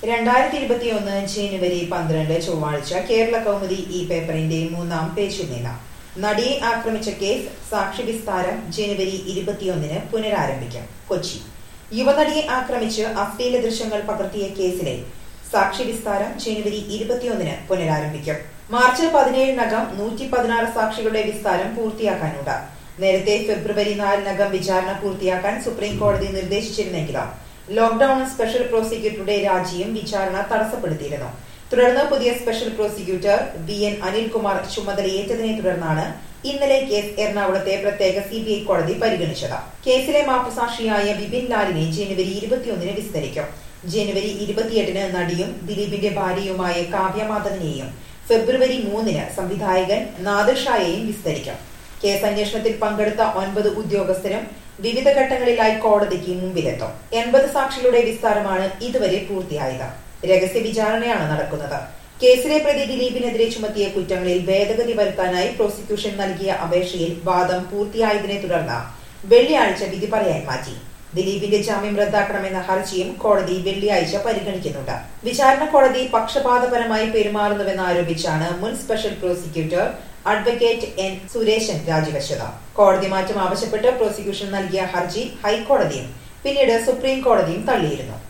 രണ്ടായിരത്തി ഇരുപത്തിയൊന്ന് ജനുവരി പന്ത്രണ്ട് ചൊവ്വാഴ്ച കേരള കൗമുദി ഈ പേപ്പറിന്റെ മൂന്നാം പേജിൽ നിന്ന് നടിയെ ആക്രമിച്ച കേസ് സാക്ഷി വിസ്താരം ജനുവരി ഇരുപത്തിയൊന്നിന് പുനരാരംഭിക്കും കൊച്ചി യുവനടിയെ ആക്രമിച്ച് അശ്ലീല ദൃശ്യങ്ങൾ പകർത്തിയ കേസിലെ സാക്ഷി വിസ്താരം ജനുവരി ഇരുപത്തിയൊന്നിന് പുനരാരംഭിക്കും മാർച്ച് പതിനേഴിനകം നൂറ്റി പതിനാറ് സാക്ഷികളുടെ വിസ്താരം പൂർത്തിയാക്കാനുണ്ട് നേരത്തെ ഫെബ്രുവരി നാലിനകം വിചാരണ പൂർത്തിയാക്കാൻ സുപ്രീം കോടതി നിർദ്ദേശിച്ചിരുന്നെങ്കിലും ലോക്ഡൌൺ സ്പെഷ്യൽ പ്രോസിക്യൂട്ടറുടെ രാജിയും വിചാരണ തടസ്സപ്പെടുത്തിയിരുന്നു തുടർന്ന് പുതിയ special prosecutor V N Anilkumar ചുമതലയേറ്റതിനെ തുടർന്നാണ് ഇന്നലെ കേസ് എറണാകുളത്തെ പ്രത്യേക സിബിഐ കോടതി പരിഗണിച്ചത് കേസിലെ മാപ്പുസാക്ഷിയായ ബിപിൻ ലാലിനെ ജനുവരി ഇരുപത്തിയൊന്നിന് വിസ്തരിക്കും ജനുവരി ഇരുപത്തിയെട്ടിന് നടിയും ദിലീപിന്റെ ഭാര്യയുമായ കാവ്യ മാധവനെയും ഫെബ്രുവരി മൂന്നിന് സംവിധായകൻ നാദിർ ഷായെയും വിസ്തരിക്കും കേസ് അന്വേഷണത്തിൽ പങ്കെടുത്ത ഒൻപത് ഉദ്യോഗസ്ഥരും വിവിധ ഘട്ടങ്ങളിലായി കോടതിക്ക് മുമ്പിലെത്തും എൺപത് സാക്ഷികളുടെ വിസ്താരമാണ് ഇതുവരെ പൂർത്തിയായത് രഹസ്യ വിചാരണയാണ് നടക്കുന്നത് കേസിലെ പ്രതി ദിലീപിനെതിരെ ചുമത്തിയ കുറ്റങ്ങളിൽ ഭേദഗതി വരുത്താനായി പ്രോസിക്യൂഷൻ നൽകിയ അപേക്ഷയിൽ വാദം പൂർത്തിയായതിനെ തുടർന്ന് വെള്ളിയാഴ്ച വിധി പറയാൻ മാറ്റി ദിലീപിന്റെ ജാമ്യം റദ്ദാക്കണമെന്ന ഹർജിയും കോടതി വെള്ളിയാഴ്ച പരിഗണിക്കുന്നുണ്ട് വിചാരണ കോടതി പക്ഷപാതപരമായി പെരുമാറുന്നുവെന്ന് ആരോപിച്ചാണ് മുൻ special prosecutor advocate N Suresan രാജിവെച്ചത് കോടതി മാറ്റം ആവശ്യപ്പെട്ട് പ്രോസിക്യൂഷൻ നൽകിയ ഹർജി ഹൈക്കോടതിയും പിന്നീട് സുപ്രീം കോടതിയും തള്ളിയിരുന്നു